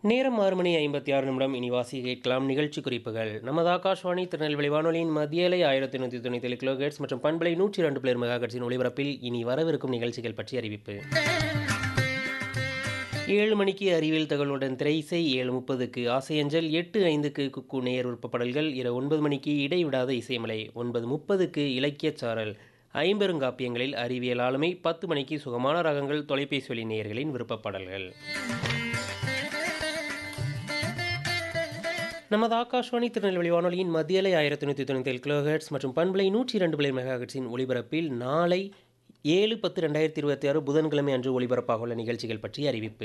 நேரம் ஆறு மணி ஐம்பத்தி ஆறு நிமிடம் இனி வாசி கேட்கலாம் நிகழ்ச்சி குறிப்புகள் நமது ஆகாஷ்வாணி திருநெல்வேலி வானொலியின் மத்தியலை ஆயிரத்தி நூற்றி தொண்ணூற்றி ஏழு கிலோஹெட்ஸ் மற்றும் பண்பலை நூற்றி இரண்டு பிளேர் மெகாஹெட்ஸின் ஒளிபரப்பில் இனி வரவிருக்கும் நிகழ்ச்சிகள் பற்றி அறிவிப்பு ஏழு மணிக்கு அறிவியல் தகவலுடன் திரைசை ஏழு முப்பதுக்கு ஆசையஞ்சல் எட்டு ஐந்துக்கு குக்கு நேயர் உறுப்படல்கள் இரவு ஒன்பது மணிக்கு இடைவிடாத இசைமலை ஒன்பது முப்பதுக்கு இலக்கியச் சாரல் ஐம்பெருங்காப்பியங்களில் அறிவியல் ஆளுமை பத்து மணிக்கு சுகமான ராகங்கள் தொலைபேசி வழி நேயர்களின் விருப்பப்பாடல்கள் நமது ஆகாஷ்வாணி திருநெல்வேலி வானொலியின் மத்தியலை ஆயிரத்தி நூற்றி தொண்ணூற்றி ஏழு கிலோஹெட்ஸ் மற்றும் பண்பலை நூற்றி இரண்டு பிளை மெகாஹெட்ஸின் ஒளிபரப்பில் நாளை ஏழு பத்து ரெண்டாயிரத்தி இருபத்தி ஆறு புதன்கிழமை அன்று ஒளிபரப்பாக உள்ள நிகழ்ச்சிகள் பற்றி அறிவிப்பு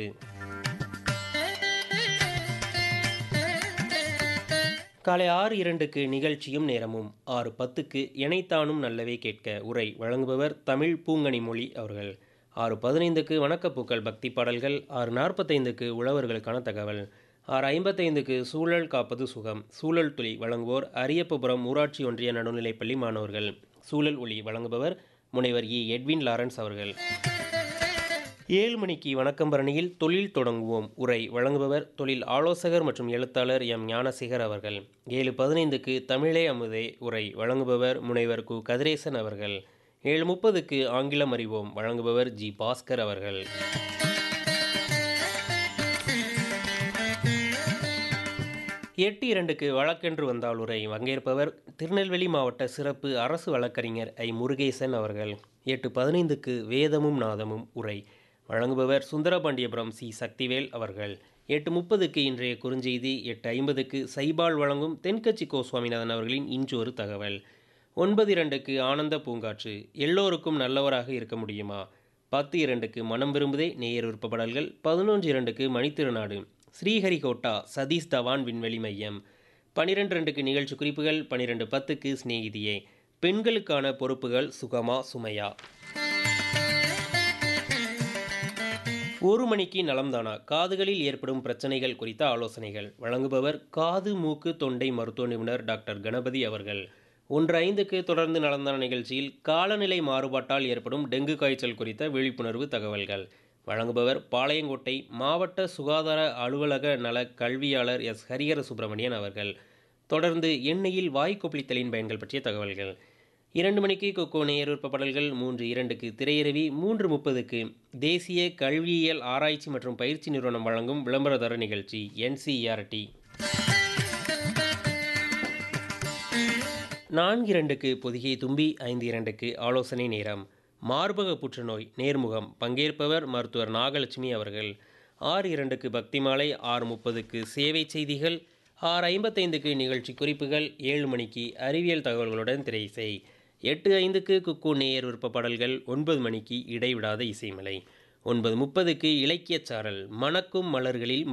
காலை ஆறு இரண்டுக்கு நிகழ்ச்சியும் நேரமும் ஆறு பத்துக்கு இணைத்தானும் நல்லவே கேட்க உரை வழங்குபவர் தமிழ் பூங்கனி மொழி அவர்கள் ஆறு பதினைந்துக்கு வணக்கப்பூக்கள் பக்தி பாடல்கள் ஆறு நாற்பத்தைந்துக்கு உழவர்களுக்கான தகவல் ஆறு ஐம்பத்தைந்துக்கு சூழல் காப்பது சுகம் சூழல் துளி வழங்குவோர் அரியப்பபுரம் ஊராட்சி ஒன்றிய நடுநிலைப்பள்ளி மாணவர்கள் சூழல் ஒளி வழங்குபவர் முனைவர் இ எட்வின் லாரன்ஸ் அவர்கள் ஏழு மணிக்கு வணக்கம் பரணியில் தொழில் தொடங்குவோம் உரை வழங்குபவர் தொழில் ஆலோசகர் மற்றும் எழுத்தாளர் எம் ஞானசேகர் அவர்கள் ஏழு பதினைந்துக்கு தமிழே அமுதே உரை வழங்குபவர் முனைவர் கு கதிரேசன் அவர்கள் ஏழு முப்பதுக்கு ஆங்கிலம் அறிவோம் வழங்குபவர் ஜி பாஸ்கர் அவர்கள் எட்டு இரண்டுக்கு வழக்கென்று வந்தால் உரை பங்கேற்பவர் திருநெல்வேலி மாவட்ட சிறப்பு அரசு வழக்கறிஞர் ஐ முருகேசன் அவர்கள் எட்டு பதினைந்துக்கு வேதமும் நாதமும் உரை வழங்குபவர் சுந்தரபாண்டியபுரம் சி சக்திவேல் அவர்கள் எட்டு முப்பதுக்கு இன்றைய குறுஞ்செய்தி எட்டு ஐம்பதுக்கு சைபால் வழங்கும் தென்கட்சி கோ சுவாமிநாதன் அவர்களின் இன்றொரு தகவல் ஒன்பது இரண்டுக்கு ஆனந்த பூங்காற்று எல்லோருக்கும் நல்லவராக இருக்க முடியுமா பத்து இரண்டுக்கு மனம் விரும்புதே நேயர் விருப்பப்படல்கள் பதினொன்று இரண்டுக்கு மணித்திருநாடு ஸ்ரீஹரிகோட்டா சதீஷ் தவான் விண்வெளி மையம் பனிரெண்டு ரெண்டுக்கு நிகழ்ச்சி குறிப்புகள் பனிரெண்டு பத்துக்கு சிநேகிதியே பெண்களுக்கான பொறுப்புகள் சுகமா சுமையா ஒரு மணிக்கு நலம்தானா காதுகளில் ஏற்படும் பிரச்சனைகள் குறித்த ஆலோசனைகள் வழங்குபவர் காது மூக்கு தொண்டை மருத்துவ நிபுணர் டாக்டர் கணபதி அவர்கள் ஒன்று ஐந்துக்கு தொடர்ந்து நலந்தான நிகழ்ச்சியில் காலநிலை மாறுபாட்டால் ஏற்படும் டெங்கு காய்ச்சல் குறித்த விழிப்புணர்வு தகவல்கள் வழங்குபவர் பாளையங்கோட்டை மாவட்ட சுகாதார அலுவலக நல கல்வியாளர் எஸ் ஹரிஹர சுப்பிரமணியன் அவர்கள் தொடர்ந்து எண்ணெயில் வாய் கொப்பளித்தலின் பயன்கள் பற்றிய தகவல்கள் இரண்டு மணிக்கு கொக்கோ நேயர் விருப்பப்படல்கள் மூன்று இரண்டுக்கு திரையரவி மூன்று முப்பதுக்கு தேசிய கல்வியியல் ஆராய்ச்சி மற்றும் பயிற்சி நிறுவனம் வழங்கும் விளம்பரதர நிகழ்ச்சி என்சிஇஆர்டி நான்கு இரண்டுக்கு பொதிகை தும்பி ஐந்து இரண்டுக்கு ஆலோசனை நேரம் மார்பக புற்றுநோய் நேர்முகம் பங்கேற்பவர் மருத்துவர் நாகலட்சுமி அவர்கள் ஆறு இரண்டுக்கு பக்தி மாலை ஆறு முப்பதுக்கு சேவை செய்திகள் ஆறு ஐம்பத்தைந்துக்கு நிகழ்ச்சி குறிப்புகள் ஏழு மணிக்கு அறிவியல் தகவல்களுடன் திரைசை எட்டு ஐந்துக்கு குக்கு நேயர் விருப்ப பாடல்கள் ஒன்பது மணிக்கு இடைவிடாத இசைமலை ஒன்பது முப்பதுக்கு இலக்கியச் சாரல் மணக்கும் மலர்களில்